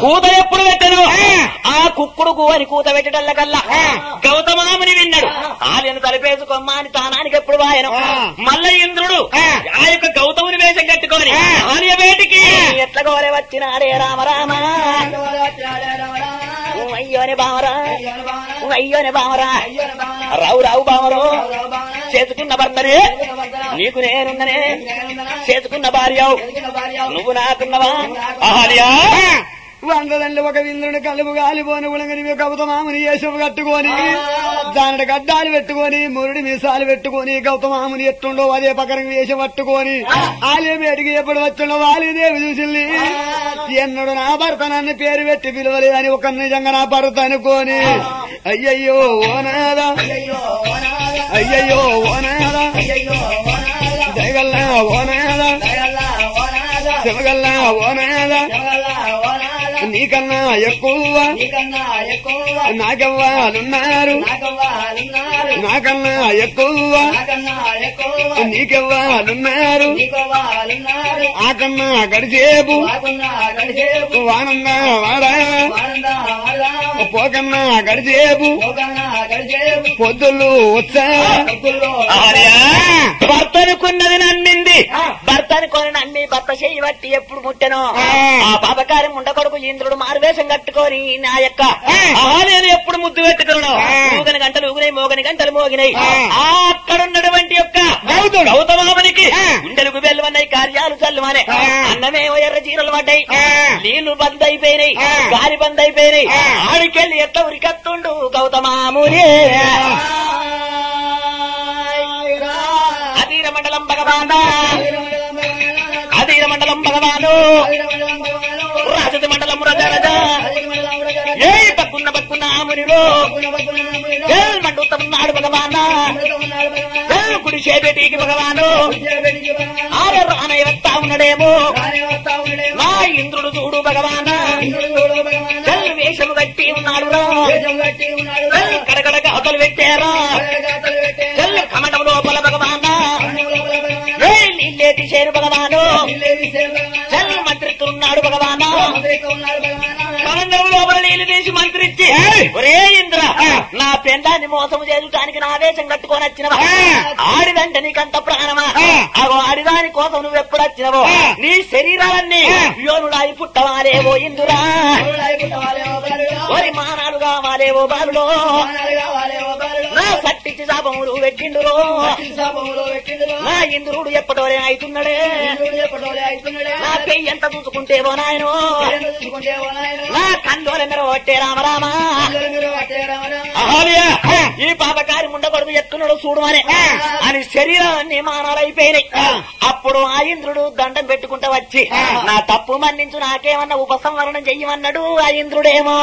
కూత ఎప్పుడు పెట్టను ఆ కుక్కుడు అని కూత పెట్టడల్లకల్లా గౌతమాముని విన్నాడు ఆలయను తలపేసుకోమ్మా అని తానానికి ఎప్పుడు వాయను మల్ల ఇంద్రుడు ఆ యొక్క గౌతముని వేషం కట్టుకొని ఆలయ వేటికి ఎట్ల గోలే వచ్చినాడే రామ రామ అయ్యోనే బామరా అయ్యోనే బామరా రావు రావు బామరు చేసుకున్న భర్తనే నీకు నేనున్ననే చేసుకున్న భార్య నువ్వు నాకున్నవా ఆహార్యా వందలండి ఒక విందుని కలుపు గాలిపోని ఉలంగని గౌతమాముని యేసువు కట్టుకొని దానిని గడ్డాలు పెట్టుకొని మురుడి మీసాలు పెట్టుకొని గౌతమాముని ఎట్టుండో అదే పక్కన వేసి పట్టుకొని ఆలయం వేడికి ఎప్పుడు వచ్చిండో వాలిదేవి చూసింది ఎన్నడు నా భర్త నన్ను పేరు పెట్టి పిలవలే అని ఒక నిజంగా నా భర్త అనుకోని అయ్యయ్యో ఓనాదా అయ్యయ్యో ఓనాదా జగల్లా ఓనాదా శివగల్లా ఓనాదా నీకన్నా ఎక్కువ నాకెవ్వాలున్నారు నాకన్నా ఎక్కువ నీకెవ్వాలున్నారు ఆకన్నా గడిచేపు వానంగా వాడా పోకన్నా గడిచేపు పొద్దులు వచ్చా ఆర్యా భర్తనుకున్నది నమ్మింది భర్తనుకొని నమ్మి భర్త చేయి బట్టి ఎప్పుడు ముట్టెను ఆ పాపకారి ముండకొడుకు ఇంద్రుడు మారువేషం కట్టుకొని నా యొక్క ఆలయం ఎప్పుడు ముద్దు పెట్టుకున్నాడు ఊగని గంటలు ఊగినాయి మోగని గంటలు మోగినాయి ఆ అక్కడున్నటువంటి యొక్క గౌతమామునికి గుండెలకు వెళ్ళమన్నాయి కార్యాలు చల్లుమనే అన్నమేమో ఎర్ర చీరలు పడ్డాయి నీళ్లు బంద్ అయిపోయినాయి గాలి బంద్ అయిపోయినాయి ఆడికెళ్ళి ఎట్ట ఉరికత్తుండు గౌతమాముని అధీర మండలం భగవానా అధీర మండలం భగవాను రాజతి మండలం రజరజ ఏ పక్కున్న పక్కున్న మునిలో ఏ మండుతున్నాడు భగవానా ఏ గుడి చేపేటికి భగవాను ఆర రానయ్య వస్తా ఉన్నాడేమో నా ఇంద్రుడు చూడు భగవానా చెల్ వేషము కట్టి ఉన్నాడు రా చెల్ కడగడ గాతలు పెట్టారా చెల్ కమటం లోపల భగవానా ఏ నీళ్ళేటి చేరు భగవాను చెల్ మంత్రిస్తున్నాడు భగవానా కమండలం లోపల నీళ్లు తీసి మంత్రించి ఒరే ఇంద్ర నా పెండాన్ని మోసము చేయడానికి నా వేషం కట్టుకొని వచ్చినవా ఆడిదంటే నీకంత ప్రాణమా అగో ఆడిదాని కోసం నువ్వు ఎప్పుడు వచ్చినవో నీ శరీరాలన్నీ యోనుడాయి పుట్టవాలేవో ఇందురా ఓరి మానాలు కావాలేవో బాలులో నా సట్టించి శాపములు పెట్టిండురో నా ఇంద్రుడు ఎప్పటోరే అవుతున్నాడే నా పెయ్యి ఎంత చూసుకుంటేవో నాయనో నా కందోల మెరవట్టే రామరామా అహల్య, ఈ పాపకారి ముండకొడుకు ఎత్తున్నాడు చూడు అని అని శరీరాన్ని మానాలైపోయినాయి అప్పుడు ఆ ఇంద్రుడు దండం పెట్టుకుంటా వచ్చి నా తప్పు మన్నించు నాకేమన్నా ఉపసంహరణం చెయ్యమన్నాడు ఆ ఇంద్రుడేమో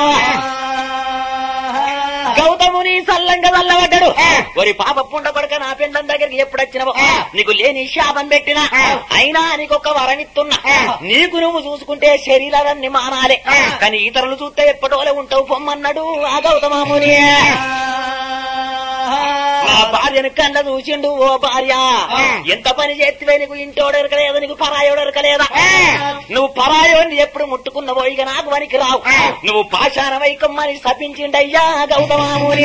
గౌతముని సల్లంగా చల్లబడ్డాడు ఒరి పాప పుండ కొడక నా పిండం దగ్గరికి ఎప్పుడు వచ్చినవో నీకు లేని శాపం పెట్టినా అయినా నీకు ఒక వరమిస్తున్నా నీకు నువ్వు చూసుకుంటే శరీరాలన్నీ మానాలే కానీ ఇతరులు చూస్తే ఎప్పటోలే ఉంటావు పొమ్మన్నాడు ఆ గౌతమాముని నా భార్యను కళ్ళ చూసిండు ఓ భార్య ఎంత పని చేతివే నీకు ఇంటోడు ఎరకలేదు నీకు పరాయోడు ఎరకలేదా నువ్వు పరాయోని ఎప్పుడు ముట్టుకున్నవో ఇక నాకు వనికి రావు నువ్వు పాషాణ వైకమ్మని శపించిండయ్యా గౌతమాముని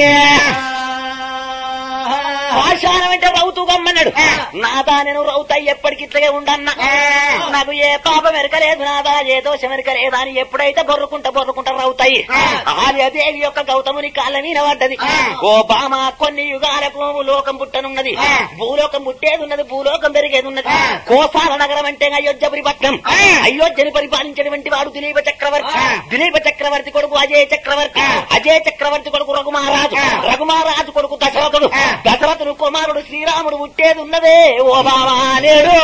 పాషాణం అంటే రౌతు గమ్మన్నాడు నాదా నేను రౌత ఎప్పటికి ఇట్లగే ఉండన్నా నాకు ఏ పాపం ఎరకలేదు నాదా ఏ దోషం ఎరకలేదా అని ఎప్పుడైతే బొర్రుకుంటా బొర్రుకుంటా రౌతాయి ఆర్యదేవి యొక్క గౌతముని కాళ్ళ మీద పడ్డది ఓ బామ కొన్ని యుగాలకు లోకం పుట్టనున్నది భూలోకం పుట్టేది ఉన్నది భూలోకం పెరిగేది ఉన్నది కోసాల నగరం అంటే అయోధ్యపురి పట్నం అయోధ్యని పరిపాలించినటువంటి వాడు దిలీప చక్రవర్తి దిలీప చక్రవర్తి కొడుకు అజయ్ చక్రవర్తి అజయ్ చక్రవర్తి కొడుకు రఘుమారాజు రఘుమారాజు కొడుకు దశరథుడు దశరథుడు కుమారుడు శ్రీరాముడు పుట్టేది ఉన్నదే ఓ బావా నేడు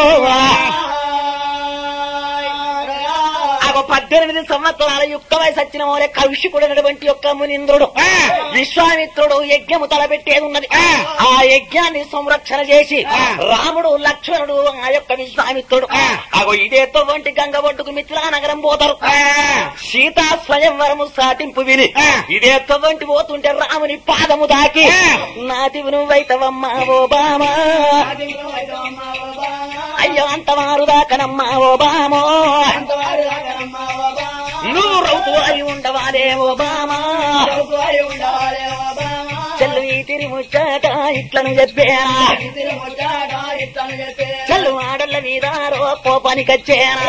ఆగో పద్దెనిమిది సంవత్సరాల యుక్త వయసు వచ్చిన వారే కలుషికుడైనటువంటి యొక్క మునింద్రుడు విశ్వామిత్రుడు యజ్ఞము తలపెట్టేది ఉన్నది ఆ యజ్ఞాన్ని సంరక్షణ చేసి రాముడు లక్ష్మణుడు ఆ యొక్క విశ్వామిత్రుడు అగో ఇదేతో వంటి గంగ ఒడ్డుకు మిథిలా నగరం పోతారు సీతా స్వయంవరము సాటింపు విని ఇదేతో వంటి పోతుంటే రాముని పాదము దాకి నాటివి నువ్వైతవమ్మా ఓ బామా అయ్యో అంత మారు దాకనమ్మా ఓ బామో నువ్వు రౌతు చదువుకోయి ఉండవాలే ఓ బామా చెల్లు ఈ తిరి ముచ్చట ఇట్లను చెప్పేనా చెల్లు ఆడళ్ళ మీద రో కోపానికొచ్చేనా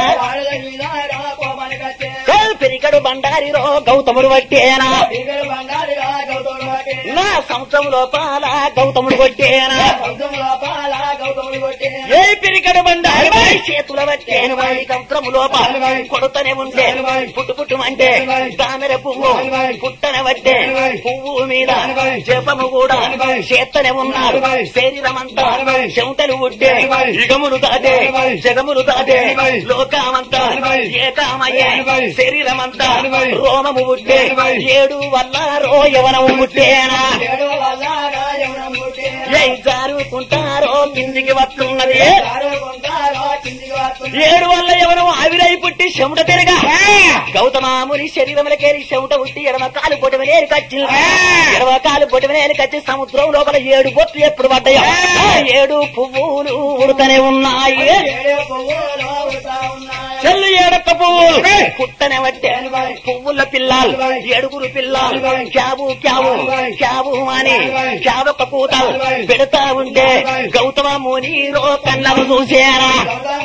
చెల్ పెరిగడు బండారిరో గౌతముడు పట్టేనా నా సంవత్సరం లోపాల గౌతముడు కొట్టేనా ఏ పిరికడు బండారి వాడి చేతుల పట్టేను వాడి సంవత్సరం లోపాల కొడుతనే ఉంటే పుట్టు పుట్టు అంటే తామెర పువ్వు పుట్టన పట్టే పువ్వు మీద జపము కూడా చేత్తనే ఉన్నారు శరీరమంతా చెమటలు ఉట్టే ఇగములు దాటే జగములు దాటే లోకమంతా ఏకామయ్యే శరీరమంతా రోమము ఉట్టే ఏడు వల్ల రోయవనము ముట్టేనా ఏ జారుకుంటారో కిందికి వస్తున్నది ఏడు వల్ల ఎవరు ఆవిరై పుట్టి చెమట తిరగా గౌతమాముని శరీరములకేరి చెమట ఉట్టి ఎడమ కాలు పొటమనేరు కచ్చి ఎడమ కాలు పొటమనేరు కచ్చి సముద్రం లోపల ఏడు బొట్లు ఎప్పుడు పడ్డాయో ఆ ఏడు పువ్వులు ఉడతనే ఉన్నాయి చెల్లు ఏడక్క పువ్వులు పుట్టనే వట్టే పువ్వుల పిల్లలు ఏడుగురు పిల్లలు క్యాబు క్యాబు క్యాబు అని క్యాబొక్క కూతలు పెడతా ఉంటే గౌతమ ముని రో కళ్ళను చూసేరా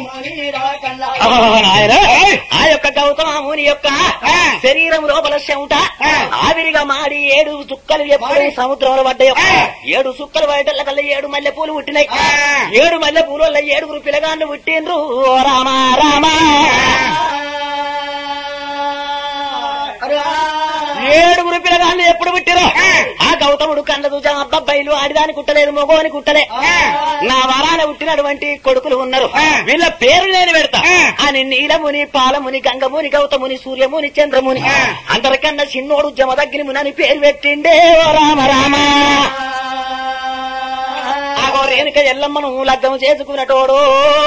ఆయన ఆ యొక్క గౌతమ ముని యొక్క శరీరం లోపల చెమట ఆవిరిగా మాడి ఏడు చుక్కలు ఎప్పుడు సముద్రంలో పడ్డాయో ఏడు చుక్కలు పడటల్ల కల్లా ఏడు మల్లె పూలు పుట్టినాయి ఏడు మల్లె పూల వల్ల ఏడుగురు పిల్లగాళ్ళు పుట్టిండ్రు ఓ రామా రామా ఏడుగురు పిల్లగాళ్ళు ఎప్పుడు పుట్టిరో ఆ గౌతముడు కండ చూసా అబ్బాయిలు ఆడిదాని కుట్టలేదు మగోని కుట్టలే నా వరాన పుట్టినటువంటి కొడుకులు ఉన్నారు వీళ్ళ పేరు నేను పెడతా అని నీలముని పాలముని గంగముని గౌతముని సూర్యముని చంద్రముని అందరికన్నా చిన్నోడు జమదగ్ని ముని అని పేరు పెట్టిండే ఓ రామ రామ ఆగో రేణుక ఎల్లమ్మను లగ్గం చేసుకున్నటోడు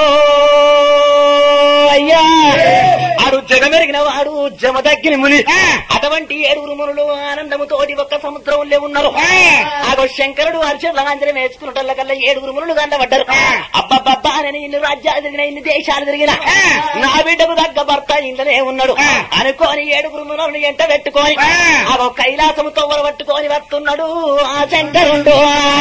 అయ్యా ఆడు జగమెరిగిన వాడు జమదగ్గిని ముని అటువంటి ఏడుగురు మునులు ఆనందముతోటి ఒక్క సముద్రంలో ఉన్నారు ఆగో శంకరుడు హర్షలాంజనం వేసుకున్నట్ల కల్లా ఏడుగురు మునులు గండబడ్డారు అబ్బబ్బబ్బా నేను ఇన్ని రాజ్యాలు తిరిగిన ఇన్ని దేశాలు తిరిగిన నా బిడ్డకు తగ్గ భర్త ఇంట్లోనే ఉన్నాడు అనుకోని ఏడుగురు మునులను ఎంట పెట్టుకొని ఆగో కైలాసము తొవ్వలు పట్టుకొని వస్తున్నాడు ఆ శంకరుడు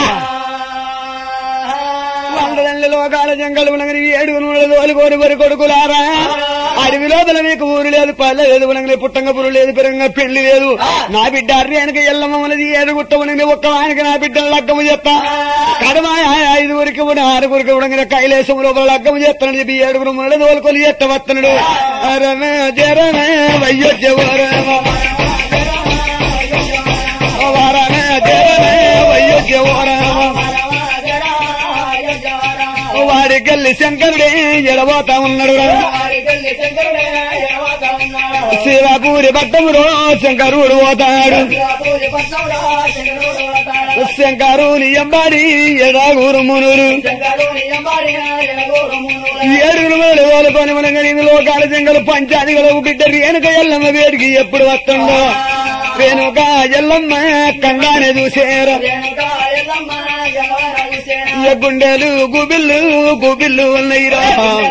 వందలంలో లోకాల జంగలు ఉనగని ఏడు నూనె తోలుకోని వరి కొడుకులారా అడవి లోపల మీకు ఊరు లేదు పల్లె లేదు ఉనగని పుట్టంగ పురు లేదు పెరంగ పెళ్లి లేదు నా బిడ్డ అర్రేనక ఎల్లమ్మన్నది ఏడు గుట్ట ఉనగని ఒక్క వానికి నా బిడ్డ లగ్గము చెప్తా కడమ ఐదుగురికి ఉన్న ఆరుగురికి ఉనగిన కైలేశం లోపల లగ్గము చేస్తానని చెప్పి ఏడుగురు మునలు తోలుకొని ఎట్ట వస్తున్నాడు రమే జరమే వయ్యొచ్చే వారమే జరమే వయ్యొచ్చే వాడి గల్లి శంకరుడే ఎడబోతా ఉన్నాడు శివపూరి పట్టములో శంకరుడు పోతాడు శంకరుని ఎంబాడి ఎడాగూరు మునులు ఏడుగురు మునులు ఓలుకొని మనగని లోకాల జంగలు పంచాదిగలు బిడ్డ రేణుక ఎల్లమ్మ వేడికి ఎప్పుడు వస్తుందో రేణుక ఎల్లమ్మ కంగానే చూసేరా ఇక గుండెలు గుబిల్లు గుబిల్లు ఉన్నాయిరా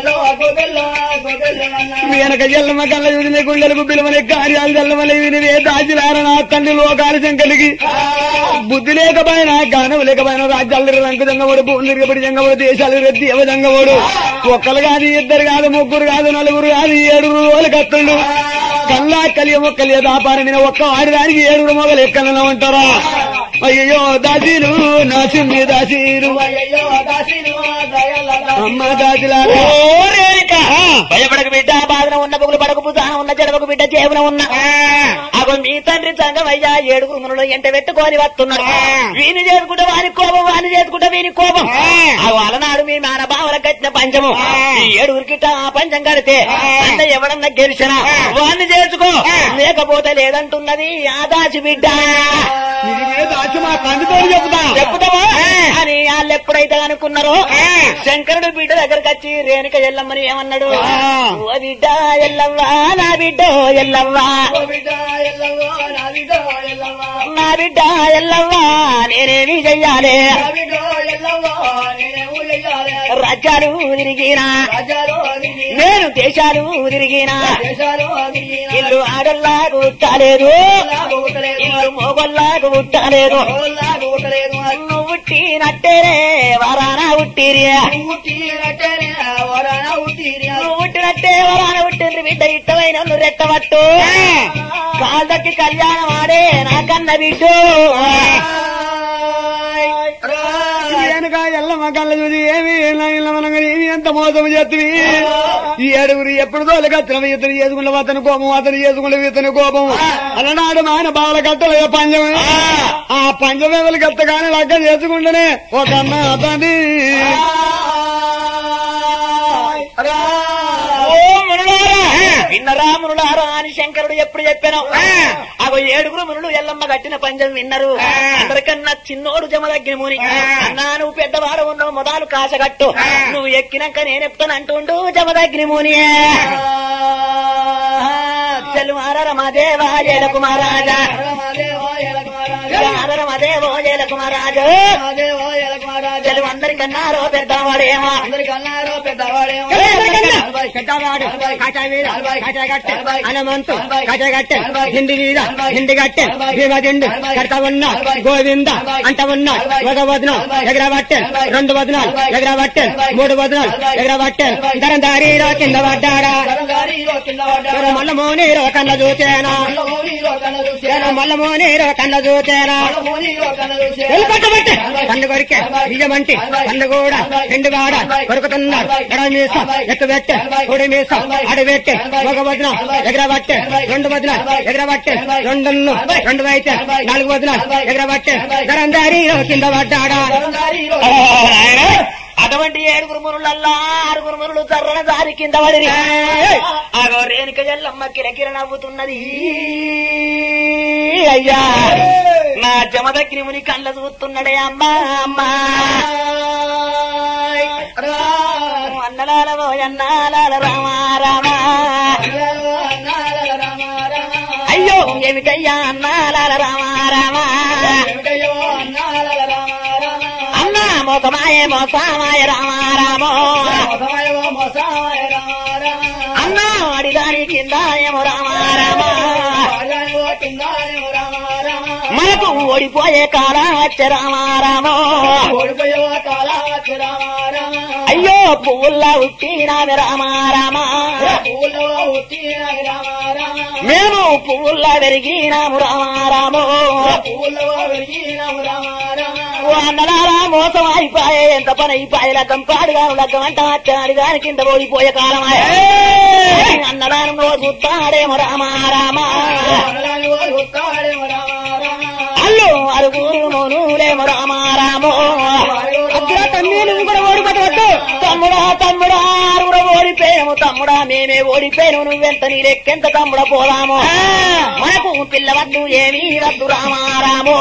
వెనక ఎల్లమ్మ కళ్ళ చూసిన గుండెలు గుబ్బిలు మన కార్యాలు తెల్లమల వినివే దాచిలారన తండ్రి లోకాల శంకలికి బుద్ధి లేకపోయినా గానం లేకపోయినా రాజ్యాలు రంగు జంగవాడు భూములు తిరగబడి జంగవాడు దేశాలు రెద్ది ఎవ జంగవాడు ఒక్కరు కాదు ఇద్దరు కాదు ముగ్గురు కాదు నలుగురు కాదు ఏడుగురు రోజులు కత్తుండు కల్లా కలియ మొక్కలు వ్యాపారం మీద ఒక్క ఆడడానికి ఏడుగురు మొగలు ఎక్కడన్నా ఉంటారా అయ్యో దాసీలు నా సిమ్మి దాసీలు అమ్మ దాసిలారా ఓ రేణుక భయపడక బిడ్డ బాధన ఉన్న బొగులు పడక బుధాన ఉన్న జడవకు బిడ్డ చేవున ఉన్న అగో మీ తండ్రి సంగమయ్యా ఏడుగురు మునులు ఎంట పెట్టుకొని వస్తున్నాడు వీని చేసుకుంటే వాని కోపం వాని చేసుకుంటే వీని కోపం అగో అలనాడు మీ మాన భావన కట్టిన పంచము ఈ ఏడుగురికి ఆ పంచం కడితే అంటే ఎవడన్నా గెలిచినా వాన్ని చేసుకో లేకపోతే లేదంటున్నది ఆ దాచి బిడ్డ ఇది దాచి మా తండ్రితో చెప్తా చెప్పుతావా అని వాళ్ళు ఎప్పుడైతే అనుకున్నారో శంకరుడు బిడ్డ దగ్గరకు వచ్చి రేణుక ఎల్లమ్మని ఏమన్నాడు ఆ. ఓ బిడ్డ ఎల్లవ్వా నా బిడ్డ ఎల్లవ్వా నా బిడ్డ ఎల్లవ్వా నేనేమి చెయ్యాలి రాజ్యాలు తిరిగినా నేను నేను దేశాలు తిరిగినా దేశాలు ఆగిన ఇల్లు ఆడల్లాగా ఉట్టాలేదు ఊటలేదు ఇల్లు మొగల్లాగా ఉట్టాలేదు ఊటలేదు నువ్వు ఉట్టినట్టేనే వరాన ఉట్టిరియా ఊటీరటనే వరణ ఊటీరియా నువ్వు పుట్టినట్టే వరాన పుట్టింది బిడ్డ ఇట్టమైన నువ్వు రెట్టబట్టు కాళ్ళకి కళ్యాణం ఆడే నాకన్న బిడ్డు వెనక ఎల్లమ్మ కళ్ళ చూసి ఏమి ఇల్లమనంగా ఏమి ఎంత మోసం చేస్తుంది ఈ ఏడుగురు ఎప్పుడు తోలకత్తిన ఇతను చేసుకున్న అతని కోపం అతను చేసుకున్న ఇతని కోపం అలనాడు మాయన బావల కట్టల పంచం ఆ పంచమేవలు కత్తగానే లగ్గ చేసుకుంటేనే ఒక అన్న అతని ఓ మునులారా విన్నరా మునులారా అని శంకరుడు ఎప్పుడు చెప్పాను అగో ఏడుగురు మునులు ఎల్లమ్మ కట్టిన పంజం విన్నరు అందరికన్నా చిన్నోడు జమదగ్ని ముని అన్నా నువ్వు పెద్దవాడు ఉన్నావు మొదలు కాసగట్టు నువ్వు ఎక్కినాక నేను ఎప్పుతాను అంటుండు జమదగ్ని ముని చెల్లు మారర మా దేవా జయల కుమారాజా మారర మా దేవో జయల కుమారాజు చెల్లు అందరికన్నారో పెద్దవాడేమో అందరికన్నారు పెద్దవాడేమో పెద్దవాడు కాచావీర కాచాగట్టె హనుమంతు కాచాగట్టె హిండి వీర హిండి గట్టె భీమదిండు కడత ఉన్నా గోవింద అంట ఉన్నా ఒక వదనం ఎగరబట్టె రెండు వదనాలు ఎగరబట్టె మూడు వదనాలు ఎగరబట్టె ధరం దారిలో కింద పడ్డాడా ఎవరు మల్ల మోనీరో కన్న చూచేనా ఎవరు మల్ల మోనీరో కన్న చూచేనా వెళ్ళిపట్టబట్టే కన్ను కొరికే బియ్యమంటి కన్ను కూడా రెండు వాడ కొరుకుతున్నాడు ఎడ మీసం ఎత్తు పెట్టే కుడి మీసం అడి పెట్టే ఒక వదిన ఎగరబట్టే రెండు వదిన ఎగరబట్టే రెండు రెండు అయితే నాలుగు వదిన ఎగరబట్టే గరందారిలో కింద పడ్డాడా అటువంటి ఏడుగురు మునులల్లా ఆరుగురు మునులు చర్రన దారి కింద పడి అగో రేణుక ఎల్లమ్మ కిరకిర నవ్వుతున్నది అయ్యా నా జమదగ్ని ముని కళ్ళ చూస్తున్నాడే అమ్మా అమ్మా అన్నలాలవో అన్నాలాల రామా రామా అయ్యో ఏమిటయ్యా అన్నాలాల రామా రామా అన్నా మోసమాయే మోసమాయ రామా రామో అన్నా అడిదాని కింద ఏమో రామా రామా మనకు ఓడిపోయే కాలం వచ్చే రామా రామో అయ్యో పువ్వుల్లా ఉట్టినామె రామా రామా మేము పువ్వుల్లా పెరిగినాము రామా రామో ఓ అన్నలారా మోసం అయిపోయే ఎంత పని అయిపోయే లగ్గం పాడుగా లగ్గం అంట అచ్చాడు దాని కింద ఓడిపోయే కాలం అన్నలాను నో చూస్తాడేమో రామా రామా అల్లు అరుగురు మోనులేమో రామా రామో అగ్ర తమ్మి నువ్వు కూడా ఓడిపడవద్దు తమ్ముడా తమ్ముడా ఆరుగురు ఓడిపోయాము తమ్ముడా మేమే ఓడిపోయాము నువ్వెంత నీ లెక్కెంత తమ్ముడ పోదాము మనకు పిల్లవద్దు ఏమీ వద్దు రామా రామో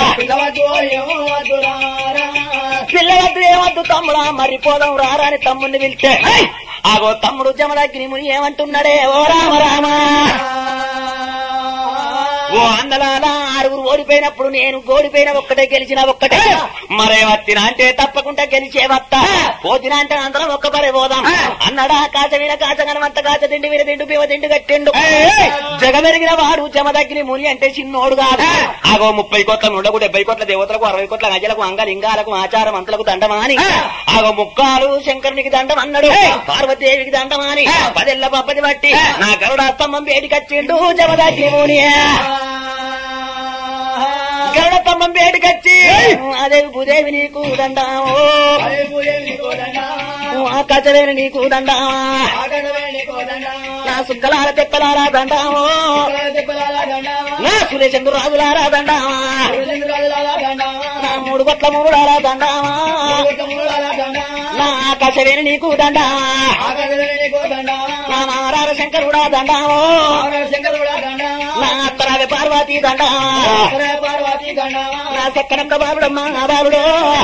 పిల్లవద్దు ఏమద్దు తమ్ముడా మరి పోదాం రారా అని తమ్ముడిని పిలిచే ఆగో తమ్ముడు జమదగ్ని ముని ఏమంటున్నాడే ఓ రామ రామా ఓ అందలాలా ఆరుగురు ఓడిపోయినప్పుడు నేను ఓడిపోయిన ఒక్కటే గెలిచిన ఒక్కటే మరే వత్తిన అంటే తప్పకుండా గెలిచే వత్త పోతిన అంటే అందరం ఒక్క పరే పోదాం అన్నడా కాచ విన కాచ కనమంత కాచ తిండి విన తిండు పివ తిండు కట్టిండు జగమెరిగిన వాడు జమదగ్ని ముని అంటే చిన్నోడు కాదు ఆగో ముప్పై కోట్ల నుండకు డెబ్బై కోట్ల దేవతలకు అరవై కోట్ల గజలకు అంగలింగాలకు ఆచారం అంతలకు దండమాని ఆగో ముక్కాలు శంకరునికి దండం అన్నాడు పార్వతీదేవికి దండమాని పదెల్ల పప్పది బట్టి నా గరుడ స్తంభం వేడికచ్చిండు జమదగ్ని ముని గరుడ స్తంభం వేడికచ్చి అదే భూదేవి నీకు దండాము ఆ కచవేని నీకు దండామా నా సుక్కలార తెప్పలారా దండాము నా సురేశందు రాజులారా దండామా నా మూడు కొట్ల మూడారా దండామా నా ఆకాశవేణి నీకు దండామా నా మారార శంకరుడా దండాము నా అత్తరావి పార్వతి దండామా నా సక్కనంక బాలుడమ్మా ఆ బాలుడు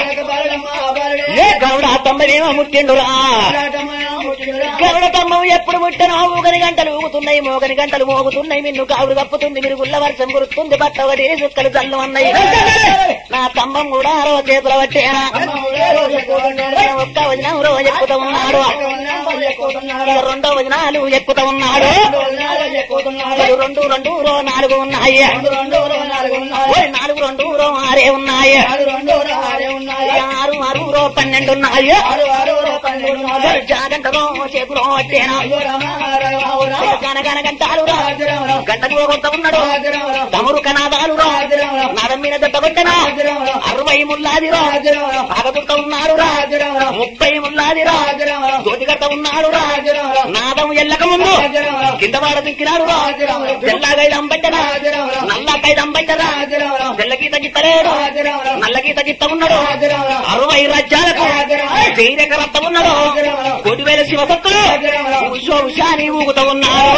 ఏ గరుడ తొమ్మిదేమో ముట్టిండురా గరుడ తమ్మం ఎప్పుడు ముట్టనో ఊగని గంటలు ఊగుతున్నాయి మోగని గంటలు మోగుతున్నాయి మిన్ను కావుడు కప్పుతుంది మీరు గుల్ల వర్షం కురుస్తుంది బట్ట ఒకటి సుక్కలు చల్లు అన్నాయి నా స్తంభం కూడా ఆరో చేతుల పట్టేనా ఒక్క వదిన రోజు ఎక్కుతూ ఉన్నాడు ఇక రెండో వదినాలు ఎక్కుతా ఉన్నాడు ఇక రెండు రెండు రో నాలుగు ఉన్నాయి ఓయ్ నాలుగు రెండు రో ఆరే ఉన్నాయి ఇక ఆరు ఆరు రో పన్నెండు ఉన్నాయి ఓయ్ జాగంట రో చేతులో వచ్చేనా గనగన గంటాలు రా గంటకు కొత్త ఉన్నాడు తమరు కనాదాలు రా నడం మీద దెబ్బ కొట్టనా అరవై ముల్లాది రా పగదుట్ట ఉన్నాడు రా ముప్పై ముల్లాది రా దోతిగట్ట ఉన్నాడు రా నాదం ఎల్లక ముందు కింద వాడ దిక్కినాడు రా తెల్లగైదం పెట్టరా నల్లకైదం పెట్టరా తెల్లకి తగ్గిత్తలేడు నల్లకి తగ్గిత్త ఉన్నాడు అరవై రాజ్యాలకు జైరక రక్త ఉన్నాడు కోటి వేల శివభక్తులు ఉషో ఉషాని ఊగుతూ ఉన్నారు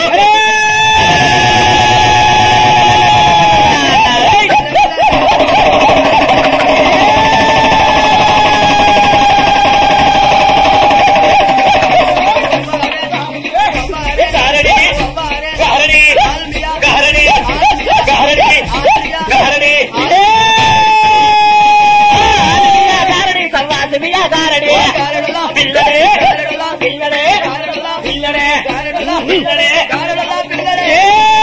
గారడి గారడి గారడి గారడి గారడి గారడి సవ్వాసిమియా గారడి పిల్లడే పిల్లడే పిల్లడే పిల్లడే ఏ!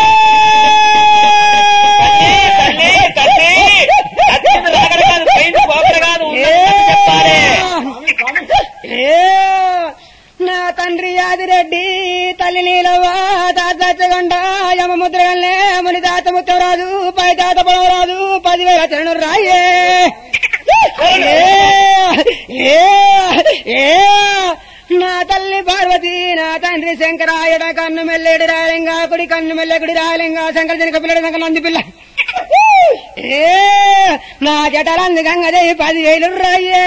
తల్లి, తల్లి, తల్లి, రాగడ కాదు, పోయింది పోకడ కాదు, ఉన్నది చెప్పాలి. ఏ నా తండ్రి యాదిరెడ్డి తల్లి నీలవ్వ తాత చగండ యమ ముద్రగల్లే ముని తాత ముత్తవరాజు పై తాత పొడవరాజు పదివేల చరణు రాయే ఏ, ఏ, ఏ, నా తల్లి పార్వతి నా తండ్రి శంకరాయుడ కన్ను మెల్లెడి రాయలింగా కుడి కన్ను మెల్లెకుడి రాయలింగా శంకర జనక పిల్లడి శంకర నంది పిల్ల ఏ నా జటలంది గంగదేవి పదివేలు రాయే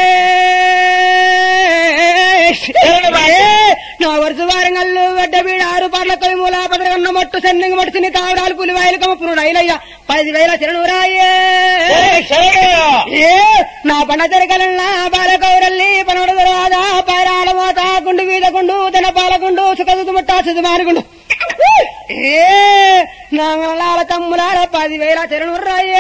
ఏ, నా వరుస వారంగల్లు వడ్డ బీడ ఆరు పాటల కవి మూల పదరగన్న మట్టు సెన్నింగ మట్టు చిన్ని తావడాలు పులి వాయిలు కమ్మ పురుడు అయిలయ్య పదివేల శరణు రాయే శరణు. ఏ నా పండ తెరకలన్నా బాలకౌరల్లి పనోడు దర్వాద పైరాల మోత గుండు వీధ గుండు తన పాలగుండు సుఖదుతు ముట్ట సుధుమారుగుండు ఏ నా లాల తమ్ములాల పదివేల చరణు రాయే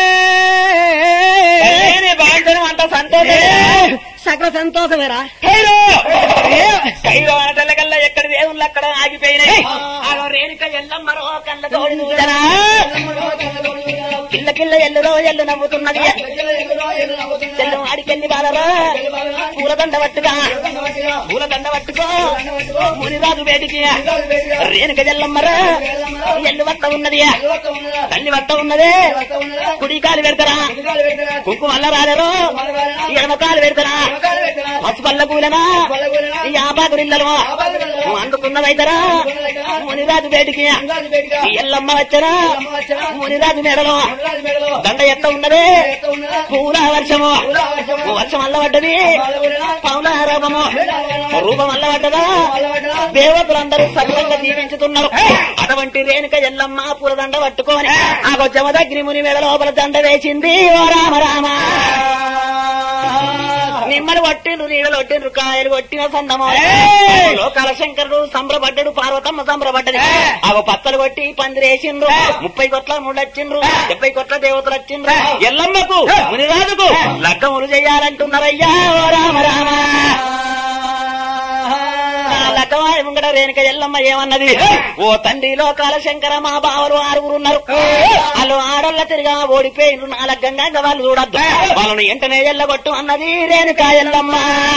తల్లిని బాంచడం అంత సంతోషం సకల సంతోషమేరా కైలో కైలో అనటల్లకల్లా ఎక్కడ దేవుళ్ళు అక్కడ ఆగిపోయినాయి ఆగో రేణుక ఎల్లమ్మరో కళ్ళతో చూడరా కిల్ల కిల్ల ఎల్లురో ఎల్లు నవ్వుతున్నది చెల్లు ఆడికెళ్ళి బాలరా పూలదండ పట్టుగా పూలదండ పట్టుకో మునిరాజు వేడికి రేణుక ఎల్లమ్మరా ఎల్లు వట్ట ఉన్నది తల్లి వట్ట ఉన్నది కుడి కాలు పెడతారా కుంకుమ అల్ల రాలేరు ఎడమ కాలు పెడతారా పసుపల్ల కూలనా ఈ ఆపాకురిల్లలు అందుకున్నదైతరా మునిరాజు బయటికి ఈ ఎల్లమ్మ వచ్చరా మునిరాజు మెడలో దండ ఎట్ట ఉన్నది పూల వర్షము వర్షం అల్లబడ్డది పౌల రూపము రూపం అల్లబడ్డదా దేవతలందరూ సర్వంగా దీవించుతున్నారు అటువంటి రేణుక ఎల్లమ్మ పూలదండ పట్టుకొని ఆ జమదగ్ని ముని మెడ లోపల దండ వేసింది ఓ రామ రామ నిమ్మలు కొట్టిండ్రు నీడలు కొట్టిండ్రు కాయలు కొట్టిన సందమో లోకాల శంకరుడు సంబరపడ్డాడు పార్వతమ్మ సంబరపడ్డది అవ పత్తలు కొట్టి పందిరేసిండ్రు ముప్పై కొట్ల ముళ్ళొచ్చిండ్రు డెబ్బై కొట్ల దేవతలు వచ్చిండ్రు ఎల్లమ్మకు మునిరాజుకు లగ్గములు చేయాలంటున్నారయ్యా ఓ రామ రామ ఆ లగ్గవారి ముంగడ రేణుక ఎల్లమ్మ ఏమన్నది ఓ తండ్రి లోకాల శంకర మా బావలు ఆరుగురు ఉన్నారు వాళ్ళు ఆడోళ్ళ తిరిగా ఓడిపోయినరు నా లగ్గంగా వాళ్ళు చూడద్దు వాళ్ళని వెంటనే ఎల్లగొట్టు అన్నది రేణుక ఎల్లమ్మ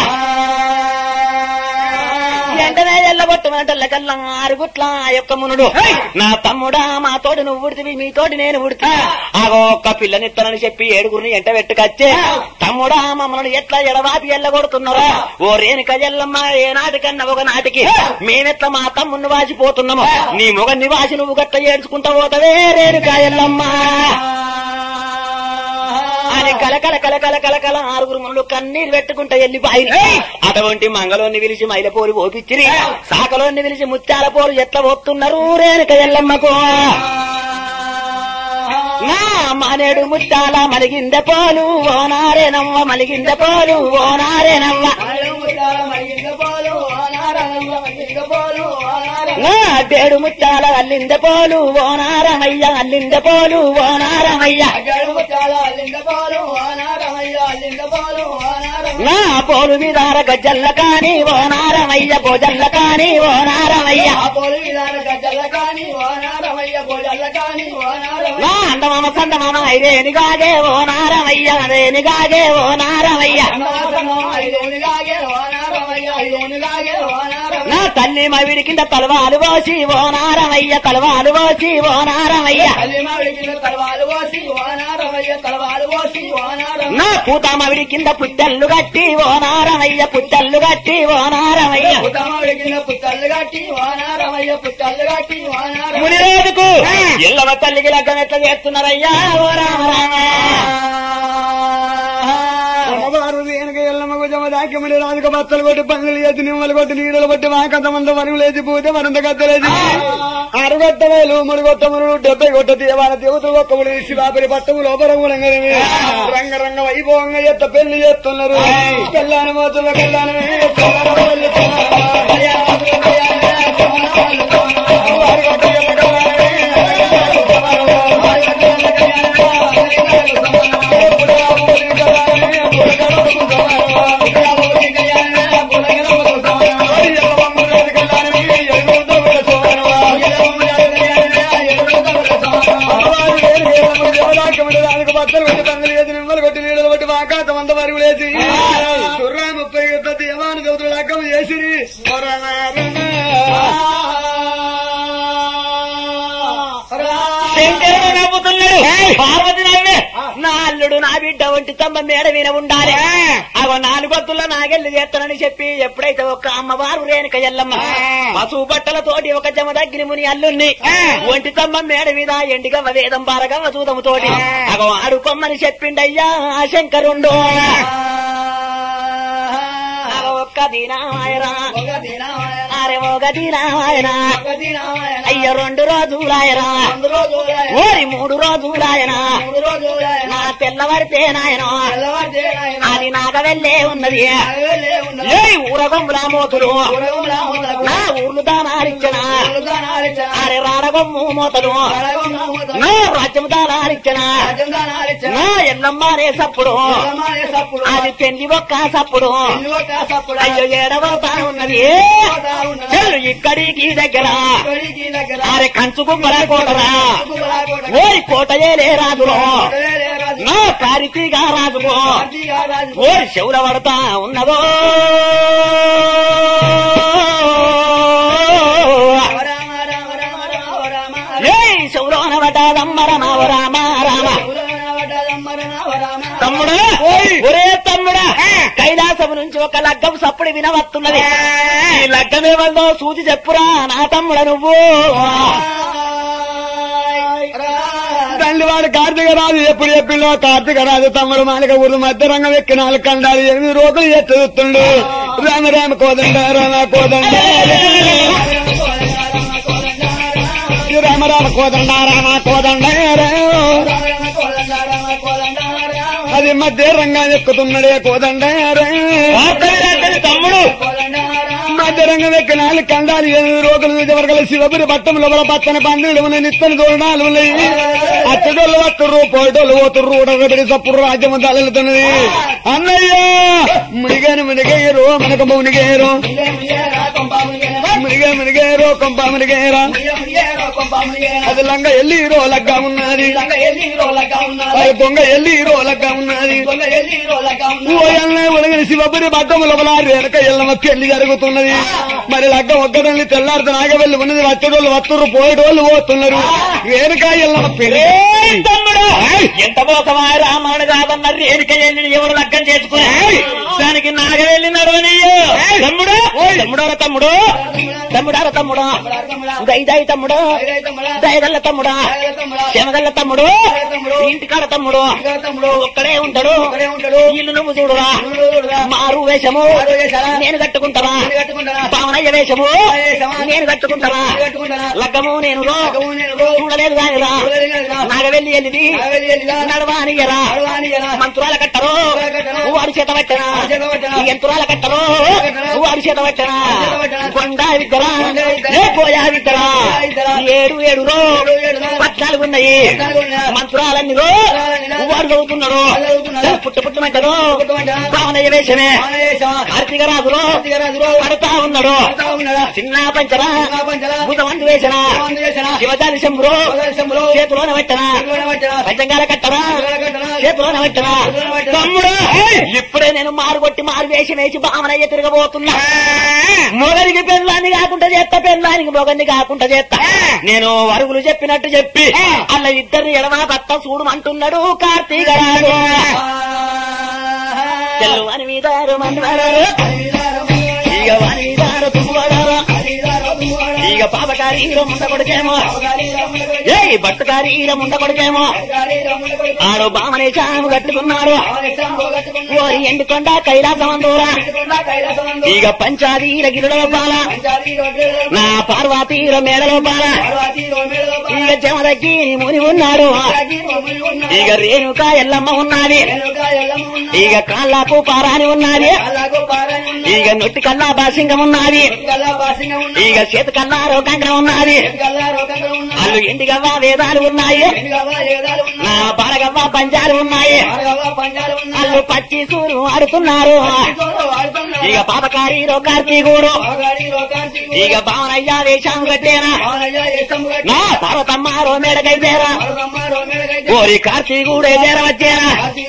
వెంటనే ఎల్లగొట్టు వెంటల్లకల్లా ఆరుగుట్ల ఆ యొక్క మునుడు నా తమ్ముడా మా తోటి నువ్వు ఉడితివి మీ తోటి నేను ఉడితి ఆగో ఒక్క పిల్లనిత్తనని చెప్పి ఏడుగురిని ఎంట పెట్టుకొచ్చే తమ్ముడా మమ్మల్ని ఎట్లా ఎడవాపి ఎల్లగొడుతున్నారో ఓ రేణుక ఎల్లమ్మ ఏ నాటికన్నా ఒక నాటికి మేమెట్లా మా తమ్ముని వాసిపోతున్నాము నీ మొగ నివాసి నువ్వు గట్ట ఏడ్చుకుంటా పోతవే రేణుక ఎల్లమ్మ అని కలకల కలకల కలకల ఆరుగురు మునులు కన్నీరు పెట్టుకుంటా వెళ్ళిపోయి అటువంటి మంగళోని పిలిచి మైలపోరు ఓపిచ్చిరి సాకలోని పిలిచి ముత్యాల పోరు ఎట్లా పోతున్నారు రేణుక ఎల్లమ్మకు నా మానేడు ముత్యాల మలిగింద పోలు ఓనారే నవ్వ మలిగింద పోలు ఓనారే నవ్వ నా డేడు ముత్యాల అల్లింద పోలు ఓనారమయ్య అల్లింద పోలు ఓనారమయ్య నా పోలు విదార గజ్జల్ల కాని ఓ నారమయ్య భోజల్ల కాని ఓ నారమయ్య నా అండమామ సండమామ ఐదేనిగాగే ఓ నారమయ్య అదేనిగాగే ఓ నారమయ్య నా తల్లి మవిడి కింద తలవాలు పోసి ఓ నారమయ్య తలవాలు పోసి ఓ నారమయ్య నా పూత మవిడి కింద పుట్టెల్లు గట్టి ఓ నారమయ్య పుట్టెల్లు గట్టి ఓ నారమయ్య ముని రోజుకు ఎల్లవ తల్లికి లగ్గం ఎట్లా చేస్తున్నారయ్యా ఓ రామ రామ అమ్మవారు దేనిక ఎల్లమ్మకు జమ దాకిమడి రాజుక బత్తలు కొట్టి పందులు చేసి నిమ్మలు కొట్టి నీడలు కొట్టి వాకంతమంత వరువు లేచి పూతే మరింత గద్దలేసి అరగొట్ట వేలు ముడిగొట్ట మురుడు డెబ్బై కొట్ట దేవాల దేవతలు ఒక్క ముడి శివాపురి పట్టము లోపల రంగ రంగ వైభవంగా ఎత్త పెళ్లి చేస్తున్నారు కళ్యాణ మోతుల కళ్యాణమే బట్టలు కొట్టి పందులు చేసి నిమ్మలు కొట్టి నీడలు కొట్టి వాకాతం అంత వరకు లేచి సుర్రా ముప్పై యుద్ధ దేవాను దేవతలు లగ్గం చేసి శంకరుడు నవ్వుతున్నాడు పార్వతి నవ్వే నా అల్లుడు నా బిడ్డ ఒంటి తమ్మ మేడ విన ఉండాలి అగో నాలుగొత్తుల్లో నాగెల్లి చేస్తానని చెప్పి ఎప్పుడైతే ఒక అమ్మవారు రేణుక ఎల్లమ్మ పసుపు బట్టలతోటి ఒక జమ దగ్గర ముని అల్లుణ్ణి ఒంటి తమ్మ మేడ మీద ఎండిగవ్వ వేదం బారగవ్వ చూదము తోటి అగో ఆడుకోమ్మని చెప్పిండయ్యా ఆ శంకరుండు అగో ఒక్క దినాయరా అరే ఒక దినాయన అయ్య రెండు రోజులాయరా ఓరి మూడు రోజులాయనా నా తెల్లవారితే నాయన అది నాగ వెళ్ళే ఉన్నది ఏ ఊరగొమ్ముల మోతులు నా ఊర్లు దానాలిచ్చనా అరే రాడగొమ్ము మోతలు నా రాజ్యం దానాలిచ్చనా నా ఎల్లమ్మారే సప్పుడు అది పెళ్లి ఒక్క సప్పుడు అయ్యో ఏడవతా ఉన్నది చెల్లు ఇక్కడికి దగ్గర అరే కంచు గుమ్మల కోటరా ఓరి కోటయేలే రాజులో నా పారితిగా రాజులో ఓరి శౌల పడతా ఉన్నదో ఏ శౌలోన పడ్డాదమ్మ రమ రామ రామ తమ్ముడా ఒరే తమ్ముడా కైలాసం నుంచి ఒక లగ్గం సప్పుడు వినవస్తున్నది ఈ లగ్గమేమల్లో సూచి చెప్పురా నా తమ్ముడ నువ్వు తండ్రి వాడు కార్తీక రాజు ఎప్పుడు చెప్పిండో కార్తీక రాజు తమ్ముడు మాలిక ఊరు మధ్య రంగం ఎక్కి నాలుగు కండాలు ఎనిమిది రోజులు ఎత్తుతుండు రామ రామ కోదండ రామ కోదండ రామ రామ కోదండ రామ కోదండ అది మధ్య రంగం ఎక్కుతున్నాడే కోదండ తమ్ముడు మధ్య రంగం ఎక్కి నాలుగు కండాలు ఎనిమిది రోజులు వరకల శివపురి పట్టం లోపల పచ్చని పందులు ఉన్నాయి నిత్తని దోరణాలు ఉన్నాయి అచ్చడోళ్ళు వస్తుర్రు పోయేటోళ్ళు పోతుర్రు ఉడగబడి సప్పుడు రాజ్యం తలెళ్తున్నది అన్నయ్య మునిగాను మునిగేయరు మనకు మునిగేరు మునిగే మునిగేరు కొంప మునిగేరా అది లంగ ఎల్లి రోలగ్గా ఉన్నది అది దొంగ ఎల్లి రోలగ్గా ఉన్నది ఓయల్నే ఉలగని శివపురి పట్టం లోపల రేణక ఎల్లమ్మ పెళ్లి జరుగుతున్నది మరి లగ్గ ఒక్కదాన్ని తెల్లారితే నాగ వెళ్ళి ఉన్నది వచ్చేటోళ్ళు వస్తుర్రు పోయేటోళ్ళు పోతున్నారు రేణుక ఎల్లమ్మ పెళ్లి ఏయ్ తమ్ముడు ఎంత మోసమా రామాయణ కాదన్నారు రేణుక వెళ్ళి ఎవరు లగ్గం చేసుకుని దానికి నాగ వెళ్ళి నడవనయ్యో తమ్ముడు తమ్ముడారా తమ్ముడు తమ్ముడారా తమ్ముడు దైదాయి తమ్ముడు దయగల్ల తమ్ముడా శమగల్ల తమ్ముడు ఇంటికాడ తమ్ముడు ఒక్కడే ఉంటాడు ఇల్లు నువ్వు చూడురా మారు వేషము నేను కట్టుకుంటావా పావనయ్య వేషము నేను కట్టుకుంటావా లగ్గము నేను రో చూడలేదు కానిరా నాగవెల్లి వెళ్ళిది నడవానియరా మంత్రాల కట్టరు వాడు చేత పట్టనా యంత్రాల కట్టరు వాడు చేత పట్టనా కొండా విద్దరా ఏ పోయా విద్దరా ఏడు ఏడు రో పద్నాలుగు ఉన్నాయి మంత్రాలన్నీ రో వాడు చదువుతున్నాడు పుట్టు పుట్టు మంటారు భావనయ్య వేషమే కార్తీక రాజులో పడతా ఉన్నాడు చిన్న పంచరా భూతమందు వేసిన శివజాలి శంభులో చేతిలోనే పెట్టనా పంచంగాల కట్టరా చేతిలోనే పెట్టనా తమ్ముడు ఇప్పుడే నేను మారు కొట్టి మారు వేషం వేసి భావనయ్య తిరగబోతున్నా మొగలికి పెళ్ళాన్ని కాకుండా చేస్తా పెళ్ళానికి మొగల్ని కాకుండా చేస్తా నేను వరుగులు చెప్పినట్టు చెప్పి అల్ల ఇద్దరు ఎడమా భర్త చూడమంటున్నాడు కార్తీక రాజు చెల్లు అని మీదారు మన్నాడు ఇక వాని మీదారు తువ్వడారా ఇక పాపకారి ఈర ముండ కొడుకేమో ఏ బట్టుకారి ఈర ముండ కొడుకేమో ఆడు బామనే చాము కట్టుకున్నాడు ఓరి ఎండుకొండ కైలాసమందూరా ఇక పంచాదీర గిరిలో పాల నా పార్వతీర మేడలో పాల ఇక చెమదగ్గి ముని ఉన్నాడు ఇక రేణుక ఎల్లమ్మ ఉన్నది ఇక కాళ్ళకు పారాని ఉన్నది ఇక నొట్టి కల్లా బాసింగం ఉన్నది ఇక చేతి కల్లారో కంకణం ఉన్నది అల్లు ఇంటిగవ్వ వేదాలు ఉన్నాయి నా బాలగవ్వ పంజాలు ఉన్నాయి అల్లు పచ్చి సూరు ఆడుతున్నారు ఇక పాపకారి కార్తీకుడు ఇక భావనయ్య వేషం కట్టేనా నా పార్వతమ్మారో మేడకైతేరా ఓరి కార్తీకుడే చేరవచ్చేనా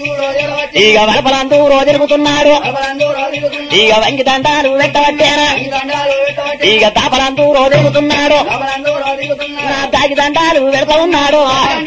ఇక వలపలందూ రోజు తిరుగుతున్నాడు ఇక వంగి దండాలు పెట్టవచ్చేనా ఇక తాపలందూ రోజు తిరుగుతున్నాడు నా దాగి దండాలు పెడతా ఉన్నాడు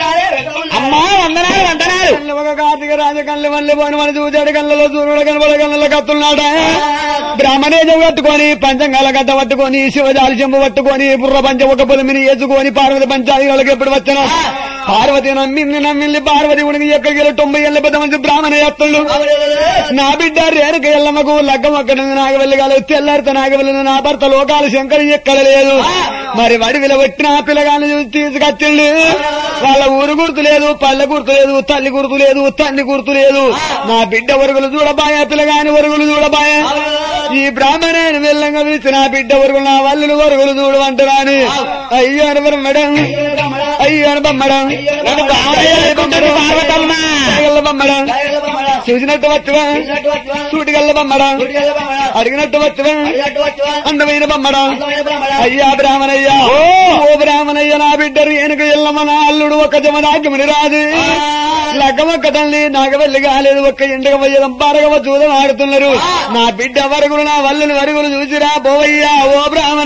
అమ్మా వందనాలు వందనాలు కళ్ళు ఒక కార్తీక రాజ కళ్ళు మళ్ళీ పోని మన చూచాడు కళ్ళలో సూర్యుడు కనబడ కళ్ళలో కత్తున్నాడ బ్రాహ్మణేజం కట్టుకొని పంచంగాల గడ్డ పట్టుకొని శివజాలి చెంబు పట్టుకొని బుర్ర పంచ ఒక పొలిమిని వేసుకొని పార్వతి పంచాది వాళ్ళకి ఎప్పుడు వచ్చిన పార్వతి నమ్మింది నమ్మింది పార్వతి ఉనికి ఎక్కడికి తొంభై ఏళ్ళ పెద్ద మంచి బ్రాహ్మణ ఎత్తుళ్ళు నా బిడ్డ రేణుక ఎల్లమ్మకు లగ్గం అక్కడ నాకు వెళ్ళగాలి తెల్లారితో నాకు వెళ్ళిన నా భర్త లోకాలు శంకర్ ఎక్కడ లేదు మరి వడివిల పెట్టిన ఆ పిల్లగాన్ని చూసి తీసుకొచ్చిండు వాళ్ళ ఊరు గుర్తు లేదు పల్లె గుర్తు లేదు తల్లి గుర్తు లేదు తండ్రి గుర్తు లేదు నా బిడ్డ వరుగులు చూడబాయ పిల్లగాని వరుగులు చూడబాయ ఈ బ్రాహ్మణాన్ని వెళ్ళంగా పిలిచి నా బిడ్డ వరుగులు నా వల్లులు వరుగులు చూడమంటారని అయ్యో అని మేడం అయ్యో అని బమ్మడం నన్ను బావనయ్య అనుకుంటుంది పార్వతమ్మ బమ్మడం చూసినట్టు వచ్చువా సూటిగల్ల బమ్మడం అడిగినట్టు వచ్చువా అందమైన బమ్మడం అయ్యా బ్రాహ్మణయ్యా ఓ బ్రాహ్మణయ్య నా బిడ్డరు వెనుక ఎల్లమ్మ నా అల్లుడు ఒక జమనాగమని రాదు లగ్గమొక్క తల్లి నాగవల్లి కాలేదు ఒక్క ఇంటికి పోయేదం పారగవ చూదం ఆడుతున్నారు నా బిడ్డ వరుగులు నా వల్లుని వరుగులు చూసిరా పోవయ్యా ఓ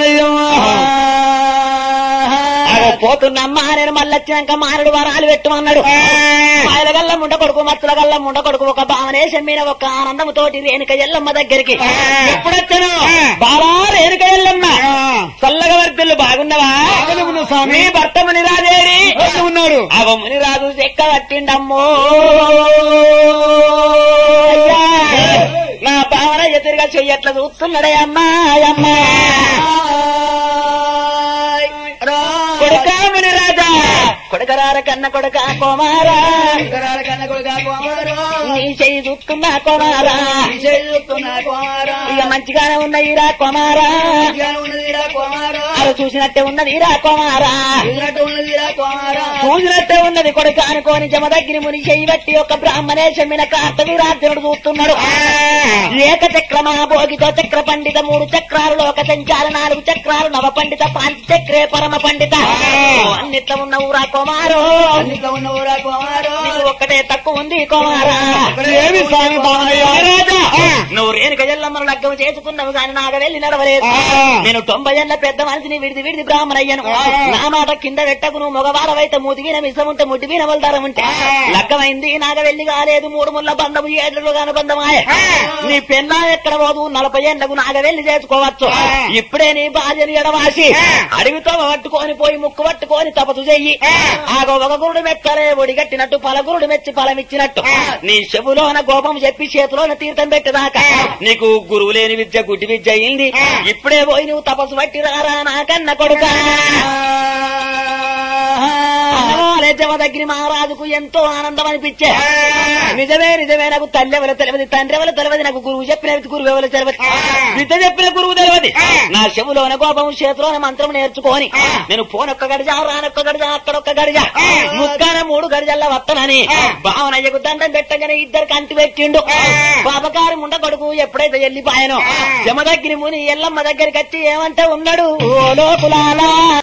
బ్రాహ్మణయ్య అగో పోతున్నమ్మా నేను మళ్ళీ వచ్చినాక మారడు వరాలు పెట్టమన్నాడు మాయల గల్ల ముండ కొడుకు మత్తుల గల్ల ముండ కొడుకు ఒక భావనేశం మీద ఒక ఆనందముతోటి రేణుక ఎల్లమ్మ దగ్గరికి ఎప్పుడొచ్చాను బాలా రేణుక ఎల్లమ్మ చల్లగా వర్తులు బాగున్నవా బాగానే ఉన్నా స్వామి. మీ భర్త మునిరాజేరి ఉన్నాడు అవ మునిరాజు చెక్క పట్టిండమ్మో అయ్యా, నా భావన ఎదురుగా చెయ్యట్ల చూస్తున్నాడే అమ్మా అమ్మా కొడుక మునిరాజా కొడుకరార కన్న కొడుక కోమారా నీ చెయ్యి చూస్తున్నా కోమారా ఇక మంచిగానే ఉన్నదిరా కోమారా అది చూసినట్టే ఉన్నదిరా కోమారా చూసినట్టే ఉన్నది కొడుక అనుకోని జమదగ్గిని ముని చెయ్యి బట్టి ఒక బ్రాహ్మణేశం మీద కార్తవీరార్జునుడు చూస్తున్నాడు ఏక చక్రమా భోగితో చక్ర పండిత మూడు చక్రాలు లోక సంచార నాలుగు చక్రాలు నవ పండిత పాంచ చక్రే పరమ పండిత అన్నిట్ల ఉన్న ఊరా కుమారు నీకు ఒక్కటే తక్కువ ఉంది కుమారా ఏమి స్వామి బావయ్య? రాజా, నువ్వు రేణుక ఎల్లమ్మను లగ్గం చేసుకున్నావు కానీ నాకు వెళ్ళి నడవలేదు నేను తొంభై ఏళ్ళ పెద్ద మనిషిని విడిది విడిది బ్రాహ్మణయ్యను నా మాట కింద పెట్టకు నువ్వు మగవారవైతే ముదిగిన మిసం ఉంటే ముడ్డి మీద వల్దారం ఉంటే లగ్గమైంది నాగ వెళ్ళి కాలేదు మూడు ముళ్ళ బంధము ఏడు అనుబంధమాయ నీ పెన్నా ఎక్కడ పోదు నలభై ఏళ్లకు నాగ వెళ్ళి చేసుకోవచ్చు ఇప్పుడే నీ భార్యను ఎడవాసి అడవితో పట్టుకొని పోయి ముక్కు పట్టుకొని తపసు చెయ్యి ఆగో ఒక గురుడు మెచ్చలే ఒడిగట్టినట్టు పలగురుడు మెచ్చి ఫలమిచ్చినట్టు నీ చెవులోన కోపం చెప్పి చేతిలోన తీర్థం పెట్టదాకా నీకు గురువు లేని విద్య గుడ్డి విద్య అయింది ఇప్పుడే పోయి నువ్వు తపస్సు పట్టి రారా నాకన్న కొడుక అన్నమోలే జమదగ్ని మహారాజుకు ఎంతో ఆనందం అనిపించే నిజమే నిజమే నాకు తల్లి ఎవరు తెలియదు తండ్రి ఎవరు తెలియదు నాకు గురువు చెప్పిన గురువు ఎవరు తెలియదు విద్య చెప్పిన గురువు తెలియదు నా చెవులోన కోపం చేతిలోన మంత్రం నేర్చుకొని నేను పోనొక్క గడిజ రానొక్క గడిజ అక్కడొక్క గడిజ ముక్కాన మూడు గడిజల్లా వత్తనని భావనయ్యకు దండం పెట్టగానే ఇద్దరు కంటి పెట్టిండు పాపకారి ముండ కొడుకు ఎప్పుడైతే వెళ్ళిపోయానో జమదగ్ని ముని ఎల్లమ్మ దగ్గరికి వచ్చి ఏమంటే ఉన్నాడు ఓ లోకులాలా